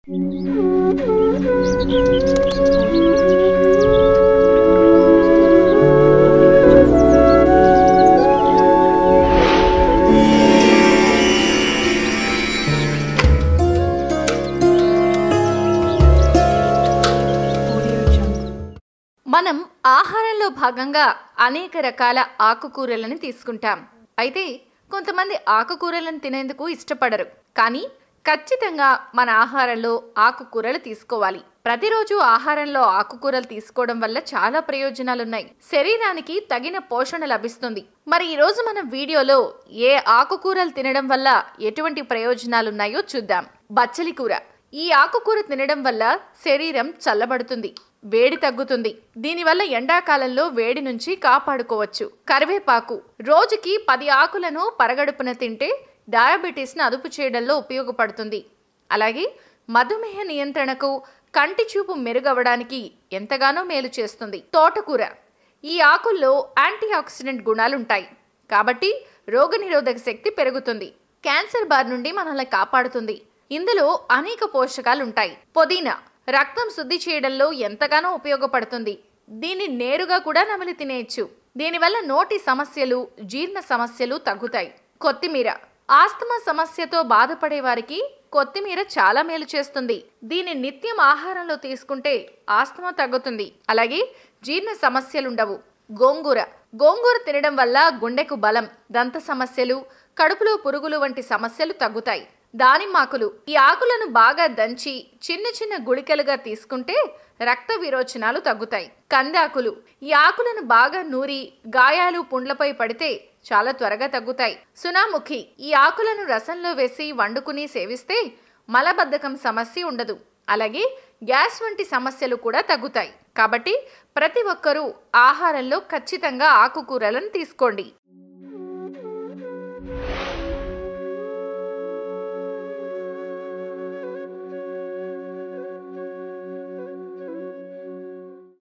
మనం ఆహారంలో భాగంగా అనేక రకాల ఆకుకూరలను తీసుకుంటాం అయితే కొంతమంది ఆకుకూరలను తినేందుకు ఇష్టపడరు కానీ ఖచ్చితంగా మన ఆహారంలో ఆకుకూరలు తీసుకోవాలి ప్రతిరోజు ఆహారంలో ఆకుకూరలు తీసుకోవడం వల్ల చాలా ప్రయోజనాలున్నాయి శరీరానికి తగిన పోషణ లభిస్తుంది మరి ఈ రోజు మన వీడియోలో ఏ ఆకుకూరలు తినడం వల్ల ఎటువంటి ప్రయోజనాలున్నాయో చూద్దాం బచ్చలి కూర ఈ ఆకుకూర తినడం వల్ల శరీరం చల్లబడుతుంది వేడి తగ్గుతుంది దీనివల్ల ఎండాకాలంలో వేడి నుంచి కాపాడుకోవచ్చు కరివేపాకు రోజుకి పది ఆకులను పరగడుపున తింటే డయాబెటీస్ను అదుపు చేయడంలో ఉపయోగపడుతుంది అలాగే మధుమేహ నియంత్రణకు కంటి చూపు మెరుగవడానికి ఎంతగానో మేలు చేస్తుంది తోటకూర ఈ ఆకుల్లో యాంటీ ఆక్సిడెంట్ గుణాలుంటాయి కాబట్టి రోగనిరోధక శక్తి పెరుగుతుంది క్యాన్సర్ బారి నుండి మనల్ని కాపాడుతుంది ఇందులో అనేక పోషకాలు ఉంటాయి పుదీనా రక్తం శుద్ధి చేయడంలో ఎంతగానో ఉపయోగపడుతుంది దీన్ని నేరుగా కూడా నమిలి తినేయచ్చు దీనివల్ల నోటి సమస్యలు జీర్ణ సమస్యలు తగ్గుతాయి కొత్తిమీర ఆస్తమా సమస్యతో బాధపడే వారికి కొత్తిమీర చాలా మేలు చేస్తుంది దీన్ని నిత్యం ఆహారంలో తీసుకుంటే ఆస్తమా తగ్గుతుంది అలాగే జీర్ణ సమస్యలుండవు గోంగూర గోంగూర తినడం వల్ల గుండెకు బలం దంత సమస్యలు కడుపులో పురుగులు వంటి సమస్యలు తగ్గుతాయి దానిమ్మాకులు ఈ ఆకులను బాగా దంచి చిన్న చిన్న గుళికలుగా తీసుకుంటే రక్త విరోచనాలు తగ్గుతాయి కందాకులు ఈ ఆకులను బాగా నూరి గాయాలు పుండ్లపై పడితే చాలా త్వరగా తగ్గుతాయి సునాముఖి ఈ ఆకులను రసంలో వేసి వండుకుని సేవిస్తే మలబద్ధకం సమస్య ఉండదు అలాగే గ్యాస్ వంటి సమస్యలు కూడా తగ్గుతాయి కాబట్టి ప్రతి ఒక్కరూ ఆహారంలో ఖచ్చితంగా ఆకుకూరలను తీసుకోండి